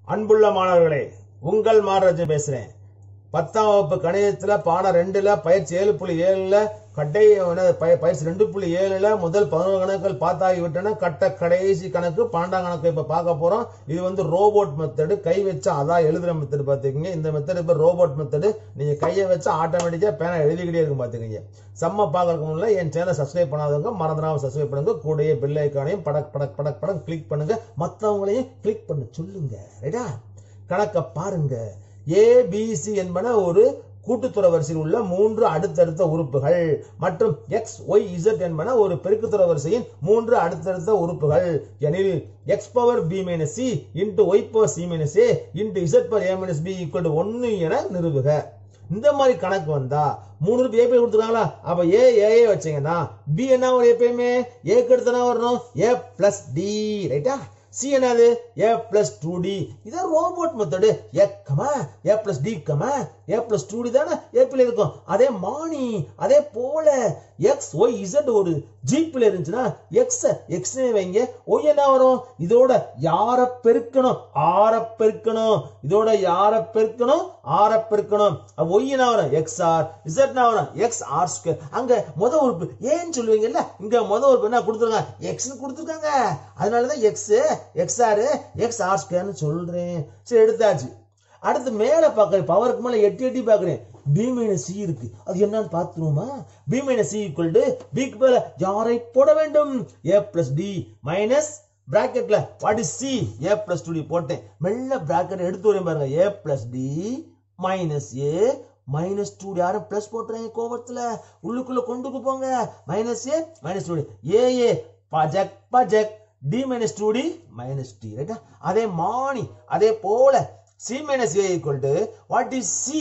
அன்புள்ள மாணவர்களே உங்கள் மாரஜ் பேசுறேன் பத்தாம் வகுப்பு கணிதத்துல பாடம் ரெண்டுல பயிற்சி ஏழு புள்ளி ஏழுல கட்டை என்னது, பய- பயிற்சி ரெண்டு புள்ளி ஏழுல முதல் பதினோரு கணக்குகள் பார்த்தாகி விட்டன கட்ட கடைசி கணக்கு பன்னெண்டாம் கணக்கு இப்ப பார்க்க போறோம் இது வந்து ரோபோட் மெத்தடு கை வச்சா அதான் எழுதுற மெத்தடு பாத்துக்கீங்க இந்த மெத்தடு இப்ப ரோபோட் மெத்தடு நீங்க கையை வச்சு ஆட்டோமேட்டிக்கா பேனா எழுதிக்கிட்டே இருக்கும் பாத்துக்கீங்க செம்ம பார்க்கறதுக்கு முன்னால என் சேனல் சப்ஸ்கிரைப் பண்ணாதவங்க மறந்துடாம சப்ஸ்கிரைப் பண்ணுங்க கூடயே பெல் ஐக்கானையும் படக் படக் படக் படம் கிளிக் பண்ணுங்க மத்தவங்களையும் கிளிக் பண்ண சொல்லுங்க ரைட்டா கணக்க பாருங்க ஏபிசி என்பன ஒரு கூட்டுத்தொடர் வரிசையில் உள்ள மூன்று அடுத்தடுத்த உறுப்புகள் மற்றும் எக்ஸ் ஒய் இசட் என்பன ஒரு பெருக்குத்தொடர் வரிசையின் மூன்று அடுத்தடுத்த உறுப்புகள் எனில் X power B minus C into Y power C minus A into Z power A minus B equal to ஒன்னு என நிறுவுக இந்த மாதிரி கணக்கு வந்தா மூணு ரூபாய் ஏ கொடுத்துருக்காங்களா அப்ப ஏ ஏ வச்சீங்கன்னா பி என்ன வரும் எப்பயுமே ஏக்கு அடுத்து என்ன வரணும் ஏ பிளஸ் டி ரைட்டா சி என்னது ஏ பிளஸ் டூ டி இதான் robot method A comma A plus D comma A plus two D தானே ஏபில இருக்கும் அதே மானி அதே போல எக்ஸ் ஒய் இசட் ஒரு ஜீப்ல இருந்துச்சுன்னா எக்ஸ் எக்ஸ் வைங்க ஒய் என்ன வரும் இதோட யார பெருக்கணும் ஆற பெருக்கணும் இதோட யார பெருக்கணும் ஆற பெருக்கணும் அப்ப ஒய் என்ன வரும் எக்ஸ் ஆர் இசட் என்ன வரும் எக்ஸ் ஆர் ஸ்கொயர் அங்க முத உறுப்பு ஏன்னு சொல்லுவீங்கல்ல இங்க முத உறுப்பு என்ன கொடுத்துருக்காங்க எக்ஸ் கொடுத்துருக்காங்க அதனாலதான் X X R X R ஸ்கொயர்னு சொல்றேன் சரி எடுத்தாச்சு அடுத்து மேல பாக்குறேன் பவருக்கு மேல எட்டி எட்டி பாக்குறேன் பி மைனஸ் சி இருக்கு அது என்னன்னு பாத்துருவோமா B minus C equal to பிக்கு மேல யாரை போட வேண்டும் ஏ பிளஸ் டி மைனஸ் பிராக்கெட்ல what is C A plus two D போட்டேன் மெல்ல பிராக்கெட் எடுத்து வரேன் பாருங்க A plus D minus A minus two யாரும் பிளஸ் போட்டுறேன் கோபத்துல உள்ளுக்குள்ள கொண்டுக்கு போங்க minus A minus two A A பஜக் பஜக் D minus two D minus D ரைட்டா அதே மானி அதே போல C minus A equal to what is C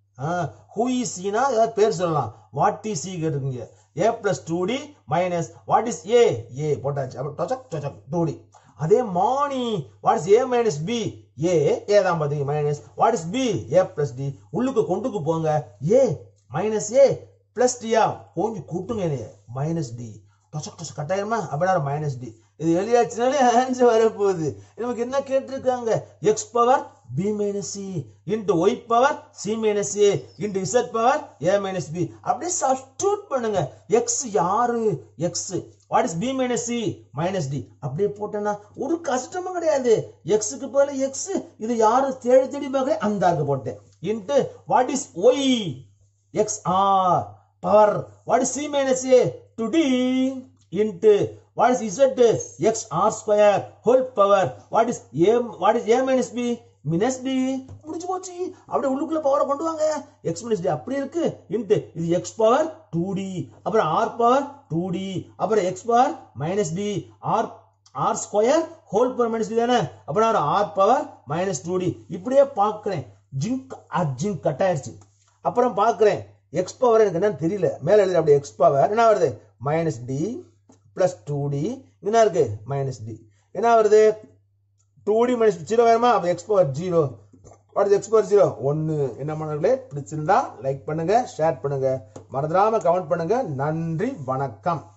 who is சினா ஏதாவது பேர் சொல்லலாம் வாட் இஸ் சி கேட்டுருக்கீங்க A plus two D minus what is A A போட்டாச்சு அப்புறம் டொச்சக் டொச்சக் டூ டி அதே மானி what is A minus B A A தான் பாத்தீங்க minus what is B A plus D உள்ளுக்கு கொண்டுக்கு போங்க ஏ மைனஸ் ஏ பிளஸ் டியா கொஞ்சம் கூட்டுங்க மைனஸ் டி டொச்சக் டொச்சக் கட்டாயமா அப்படின்னா மைனஸ் டி இது எழுதியாச்சுனாலே ஆன்சர் வரப்போகுது நமக்கு என்ன கேட்டிருக்காங்க X power B minus C into Y power C minus A into Z power A minus B அப்படியே சப்ஸ்டியூட் பண்ணுங்க எக்ஸ் யாரு X what is B minus C minus D அப்படியே போட்டேன்னா ஒரு கஷ்டமும் கிடையாது எக்ஸுக்கு பதில் எக்ஸ் இது யாரு தேடி தேடி பார்க்க அந்த போட்டேன் into what is Y X R power what is C minus A two D into what is Z X R square whole power what is A what is A minus B minus D முடிஞ்சு போச்சு அப்படியே உள்ளுக்குள்ள பவரை கொண்டு வாங்க X minus D அப்படி இருக்கு into இது எக்ஸ் பவர் டூ டி அப்புறம் ஆர் பவர் டூ டி அப்புறம் X power minus D R R square whole power minus D தானே அப்புறம் ஒரு R power minus two D இப்படியே பார்க்கிறேன் ஜிங்க் ஜிங்க் கட் ஆயிடுச்சு அப்புறம் பார்க்கிறேன் எக்ஸ் பவர் எனக்கு என்னன்னு தெரியல மேல எழுதுற அப்படி எக்ஸ் பவர் என்ன வருது minus D plus two D என்ன இருக்கு மைனஸ் டி என்ன வருது டூ டி மைனஸ் ஜீரோ வேணுமா அப்போ X power zero what is X power zero ஒன்று என்ன மாணவர்களே பிடிச்சிருந்தா லைக் பண்ணுங்க ஷேர் பண்ணுங்க மறந்துடாம கமெண்ட் பண்ணுங்க நன்றி வணக்கம்